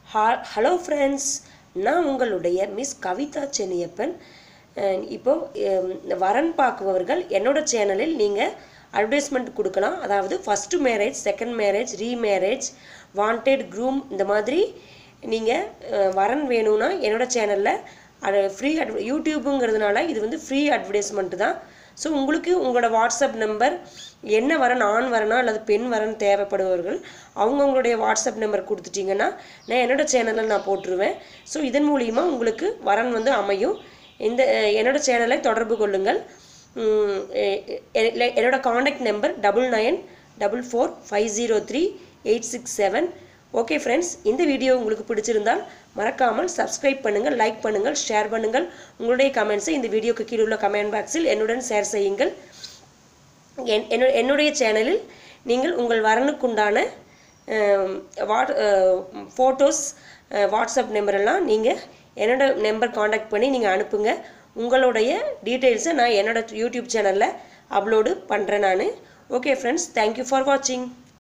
ஹா hello friends நான் உங்களுடைய மிஸ் கவிதா சென்னியப்பன் அஹ் இப்போ ஹம், வரன் பார்க்குபவர்கள் என்னோட சேனலில் நீங்கள் அட்வர்டைஸ்மெண்ட் கொடுக்கலாம் அதாவது first marriage second marriage remarriage wanted groom இந்த மாதிரி நீங்கள் வரன் வேணும்னா என்னோட சேனலில் அது ஃப்ரீ அட் யூடியூப்புங்கிறதுனால இது வந்து ஃப்ரீ அட்வர்டைஸ்மெண்ட் தான் ஸோ உங்களுக்கு உங்களோட வாட்ஸ்அப் நம்பர் என்ன வரன் ஆண் வரனா அல்லது பெண் வரன் தேவைப்படுபவர்கள் அவங்கவுங்களுடைய வாட்ஸ்அப் நம்பர் கொடுத்துட்டிங்கன்னா நான் என்னோட சேனலில் நான் போட்டுருவேன் ஸோ இதன் மூலிமா உங்களுக்கு வரன் வந்து அமையும் இந்த அஹ், என்னோட சேனலை தொடர்பு கொள்ளுங்கள் உம், எ- எ- என்னோட contact number double nine double four five zero three eight six seven okay friends இந்த வீடியோ உங்களுக்கு பிடிச்சிருந்தால் மறக்காமல் சப்ஸ்கிரைப் பண்ணுங்கள் லைக் பண்ணுங்கள் ஷேர் பண்ணுங்கள் உங்களுடைய கமெண்ட்ஸை இந்த வீடியோக்கு கீழே உள்ள கமெண்ட் பாக்ஸில் என்னுடன் ஷேர் செய்யுங்கள் என் என்னு- என்னுடைய சேனலில் நீங்கள் உங்கள் வரனுக்குண்டான அஹ், வாட் ஃபோட்டோஸ் வாட்ஸ்அப் நம்பரெல்லாம் நீங்கள் என்னோட நம்பர் காண்டாக்ட் பண்ணி நீங்கள் அனுப்புங்க உங்களுடைய டீட்டெயில்ஸை நான் என்னோட யூடியூப் சேனலில் அப்லோடு பண்ணுறேன் நான் ஓகே ஃப்ரெண்ட்ஸ் தேங்க்யூ ஃபார் வாட்சிங்